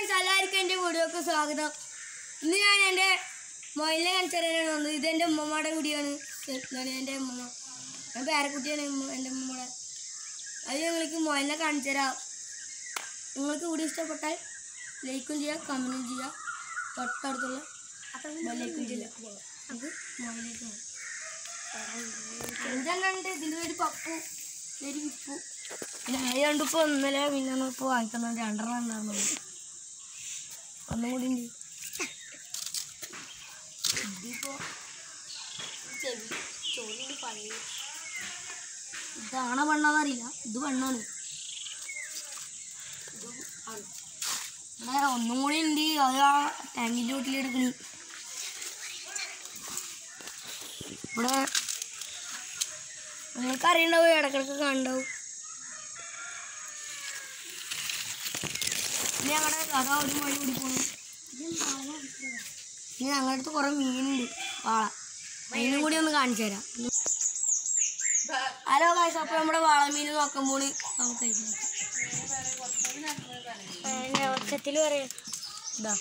Guys എല്ലാവർക്കും എൻ്റെ വീഡിയോക്ക് സ്വാഗതം ഇന്ന് ഞാൻ എൻ്റെ മൊയിലിനെ കാണിച്ചു തരാനാണ് വന്നത് ഇത് എൻ്റെ ഉമ്മമ്മയുടെ വീഡിയോയാണ് ഇതാണ് എൻ്റെ ഉമ്മമ്മ ഞാൻ പേരക്കുട്ടിയാണ് ഉമ്മ- എൻ്റെ ഉമ്മമ്മയുടെ അത് നിങ്ങൾക്ക് മൊയിലിനെ കാണിച്ചു തരാം നിങ്ങൾക്ക് വീഡിയോ ഇഷ്ടപ്പെട്ടാൽ ലൈക്കും ചെയ്യുക കമൻറ്റും ചെയ്യുക തൊട്ടടുത്തുള്ള ബെല്ലൈക്കും ചെയ്യുക നമുക്ക് മൊയിലേക്ക് പോകാം അഞ്ചെണ്ണം ഉണ്ട് ഇതിൻ്റെ ഒരു പപ്പു ഒരു വിപ്പു പിന്നെ അത് കണ്ടിപ്പോൾ ഒന്നര പിന്നെ ഇപ്പോൾ വാങ്ങിക്കണം രണ്ടെണ്ണം ഉണ്ടാകുന്നുള്ളൂ ഒന്നും കൂടി ഉണ്ട് ഇതിപ്പോൾ ചെവി ചോറിന് പഴയ ഇതാണോ പെണ്ണോന്നറിയില്ല ഇത് പെണ്ണാണ് ഇത് ആണ്. ഇവിടെ ഒന്നും കൂടി ഉണ്ട് അത് ആ ടാങ്കിൻ്റെ വീട്ടിലെടുക്കണി ഇവിടെ നിങ്ങൾക്ക് അറിയണ്ടാവും ഇടക്കിടക്ക് കാണണ്ടാവും ഇനി ഞങ്ങളുടെ കഥ ഒരു മണി കൂടി പോണു ഇനി ഞങ്ങളുടെ അടുത്ത് കുറെ മീനുണ്ട് വാള മീനും കൂടി ഒന്ന് കാണിച്ചു തരാം ഹലോ കാശ് അപ്പൊ നമ്മുടെ വാള മീൻ നോക്കാൻ പോണ് നമുക്ക് കഴിക്കാം ഉച്ചത്തിൽ പറയാം ഇതാ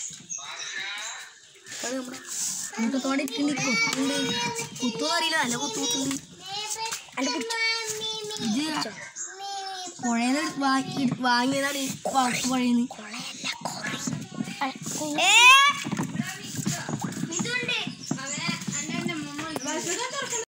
അത് നമ്മുടെ കൂട്ടത്തോടെ ഇരിക്കുന്നുണ്ട് കുത്തുണ്ട് കുത്തു അറിയില്ല നല്ല കുത്തു കുത്തുണ്ട് എൻ്റെ കുത്തു ഇത് പുഴയിൽ വാങ്ങി വാങ്ങിയതാണ് ഈ പുഴയിൽ നിന്ന്